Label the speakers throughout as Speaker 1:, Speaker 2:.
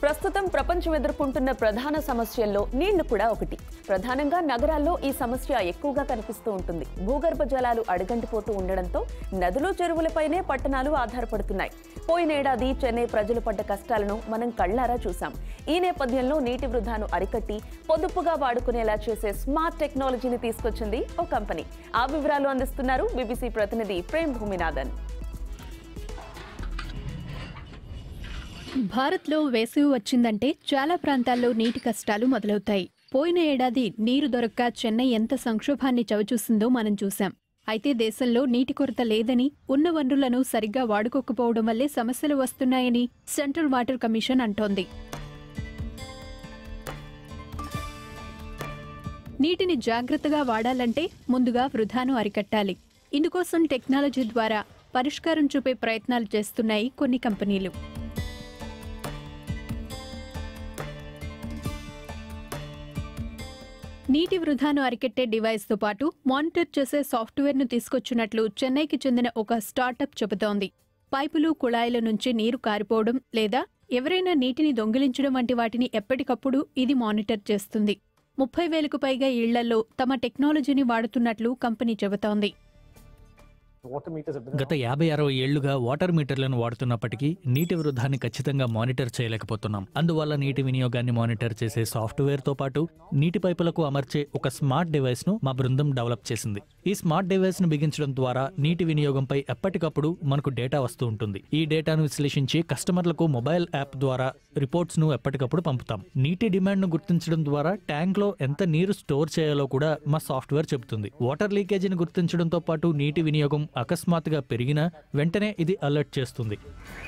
Speaker 1: ప్రస్తుతం ప్రపంచం ఎదుర్కొంటున్న ప్రధాన సమస్యల్లో నీళ్లు కూడా ఒకటి ప్రధానంగా నగరాల్లో ఈ సమస్య ఎక్కువగా కనిపిస్తూ ఉంటుంది భూగర్భ జలాలు అడుగంటిపోతూ ఉండడంతో నదులు చెరువులపైనే పట్టణాలు ఆధారపడుతున్నాయి పోయినేడాది చెన్నై ప్రజలు పడ్డ కష్టాలను మనం కళ్ళారా చూసాం ఈ నేపథ్యంలో నీటి వృధాను అరికట్టి పొదుపుగా వాడుకునేలా చేసే స్మార్ట్ టెక్నాలజీని తీసుకొచ్చింది ఓ కంపెనీ ఆ వివరాలు అందిస్తున్నారు బీబీసీ ప్రతినిధి ప్రేమ్ భూమినాథన్
Speaker 2: భారత్లో వేసవి వచ్చిందంటే చాలా ప్రాంతాల్లో నీటి కష్టాలు మొదలవుతాయి పోయిన ఏడాది నీరు దొరక్క చెన్నై ఎంత సంక్షోభాన్ని చవిచూసిందో మనం చూశాం అయితే దేశంలో నీటి కొరత లేదని ఉన్న వనరులను సరిగ్గా వాడుకోకపోవడం వల్లే సమస్యలు వస్తున్నాయని సెంట్రల్ వాటర్ కమిషన్ అంటోంది నీటిని జాగ్రత్తగా వాడాలంటే ముందుగా వృధాను అరికట్టాలి ఇందుకోసం టెక్నాలజీ ద్వారా పరిష్కారం చూపే ప్రయత్నాలు చేస్తున్నాయి కొన్ని కంపెనీలు నీటి వృధాను అరికెట్టే డివైస్తో పాటు మానిటర్ చేసే సాఫ్ట్వేర్ను తీసుకొచ్చినట్లు చెన్నైకి చెందిన ఒక స్టార్టప్ చెబుతోంది పైపులు కుళాయిల నుంచి నీరు కారిపోవడం లేదా ఎవరైనా నీటిని దొంగిలించడం వంటి వాటిని ఎప్పటికప్పుడు ఇది మానిటర్ చేస్తుంది ముప్పై వేలకు పైగా ఇళ్లలో తమ టెక్నాలజీని వాడుతున్నట్లు కంపెనీ చెబుతోంది
Speaker 3: గత యాభై అరవై ఏళ్లుగా వాటర్ మీటర్లను వాడుతున్నప్పటికీ నీటి వృధాన్ని ఖచ్చితంగా మానిటర్ చేయలేకపోతున్నాం అందువల్ల నీటి వినియోగాన్ని మానిటర్ చేసే సాఫ్ట్వేర్ తో పాటు నీటి పైపులకు అమర్చే ఒక స్మార్ట్ డివైస్ ను మా బృందం డెవలప్ చేసింది ఈ స్మార్ట్ డివైస్ ను బిగించడం ద్వారా నీటి వినియోగంపై ఎప్పటికప్పుడు మనకు డేటా వస్తూ ఉంటుంది ఈ డేటాను విశ్లేషించి కస్టమర్లకు మొబైల్ యాప్ ద్వారా రిపోర్ట్స్ ను ఎప్పటికప్పుడు పంపుతాం నీటి డిమాండ్ ను గుర్తించడం ద్వారా ట్యాంక్ లో ఎంత నీరు స్టోర్ చేయాలో కూడా మా సాఫ్ట్వేర్ చెబుతుంది వాటర్ లీకేజీని గుర్తించడంతో పాటు నీటి వినియోగం అకస్మాత్తుగా పెరిగినా వెంటనే ఇది అలర్ట్ చేస్తుంది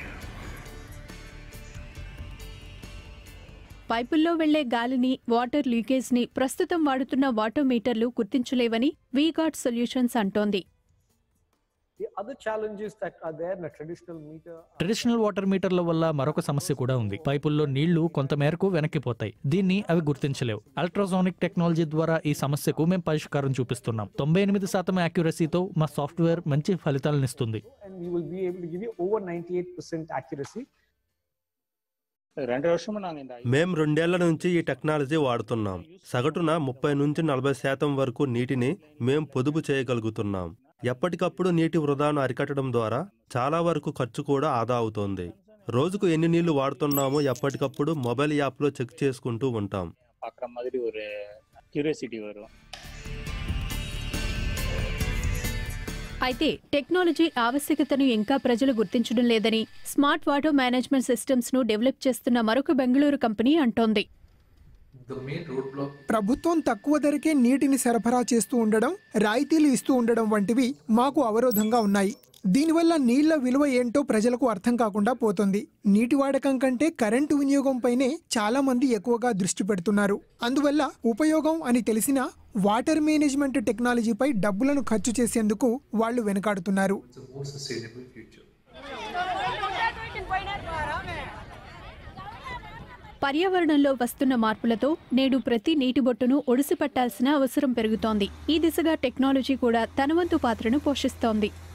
Speaker 2: పైపుల్లో వెళ్లే గాలిని వాటర్ లీకేజ్ని ప్రస్తుతం వాడుతున్న వాటర్ మీటర్లు గుర్తించలేవని వీగాట్ సొల్యూషన్స్ అంటోంది
Speaker 4: The other challenges that are there in a traditional meter are
Speaker 3: traditional water మీటర్ల వల్ల మరొక సమస్య కూడా ఉంది పైపుల్లో నీళ్లు కొంత మేరకు వెనక్కిపోతాయి దీన్ని అవి గుర్తించలేవు అల్ట్రాసానిక్ టెక్నాలజీ ద్వారా ఈ సమస్యకు మేము పరిష్కారం చూపిస్తున్నాం తొంభై ఎనిమిది శాతం యాక్యురసీతో మా సాఫ్ట్వేర్ మంచి ఫలితాలనిస్తుంది
Speaker 4: and we will be able to give you over 98% accuracy.
Speaker 5: ரெண்டு வருஷமா நாங்க இந்த
Speaker 6: మేం రెండేళ్ల నుంచి ఈ టెక్నాలజీ వాడుతున్నాం సగటున ముప్పై నుంచి నలభై శాతం వరకు నీటిని మేం పొదుపు చేయగలుగుతున్నాం ఎప్పటికప్పుడు నీటి వృధాను అరికట్టడం ద్వారా చాలా వరకు ఖర్చు కూడా ఆదా అవుతోంది రోజుకు ఎన్ని నీళ్లు వాడుతున్నామో ఎప్పటికప్పుడు మొబైల్ యాప్లో చెక్ చేసుకుంటూ ఉంటాం
Speaker 5: பாக்குற மாதிரி ஒரு கியூரியாசிட்டி வரும்
Speaker 2: అయితే టెక్నాలజీ ఆవశ్యకతను ఇంకా ప్రజలు గుర్తించడం లేదని స్మార్ట్ వాటర్ మేనేజ్మెంట్ సిస్టమ్స్ ను డెవలప్ చేస్తున్న మరొక బెంగళూరు కంపెనీ అంటోంది
Speaker 7: ప్రభుత్వం తక్కువ ధరకే నీటిని సరఫరా చేస్తూ ఉండడం రాయితీలు ఇస్తూ ఉండడం వంటివి మాకు అవరోధంగా ఉన్నాయి దీనివల్ల నీళ్ల విలువ ఏంటో ప్రజలకు అర్థం కాకుండా పోతుంది నీటి వాడకం కంటే కరెంటు వినియోగంపైనే చాలా మంది ఎక్కువగా దృష్టి పెడుతున్నారు అందువల్ల ఉపయోగం అని తెలిసినా వాటర్ మేనేజ్మెంట్ టెక్నాలజీపై డబ్బులను ఖర్చు చేసేందుకు వాళ్ళు వెనకాడుతున్నారు
Speaker 2: పర్యావరణంలో వస్తున్న మార్పులతో నేడు ప్రతి నీటి బొట్టును ఒడిసి పట్టాల్సిన అవసరం పెరుగుతోంది ఈ దిశగా టెక్నాలజీ కూడా తన వంతు పాత్రను పోషిస్తోంది